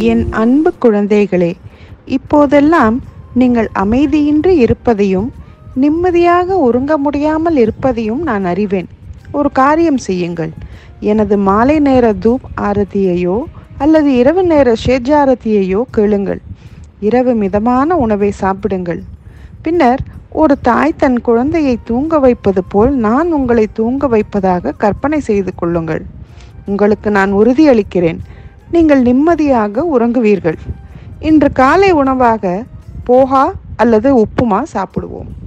என் அன்பு குழந்தைகளே இப்போதெல்லாம் நீங்கள் அமைதியின்றி இருப்பதையும் நிம்மதியாக உறங்க முடியாமல் இருப்பதையும் நான் அறிவேன் ஒரு காரியம் செய்யுங்கள் எனது மாலை நேர தூப் ஆரத்தியையோ அல்லது இரவு நேர ஷேஜாரத்தியையோ கேளுங்கள் இரவு மிதமான உணவை சாப்பிடுங்கள் பின்னர் ஒரு தாய் தன் குழந்தையை தூங்க வைப்பது போல் நான் உங்களை தூங்க வைப்பதாக கற்பனை செய்து கொள்ளுங்கள் உங்களுக்கு நான் உறுதியளிக்கிறேன் நீங்கள் நிம்மதியாக உறங்குவீர்கள் இன்று காலை உணவாக போஹா அல்லது உப்புமா சாப்பிடுவோம்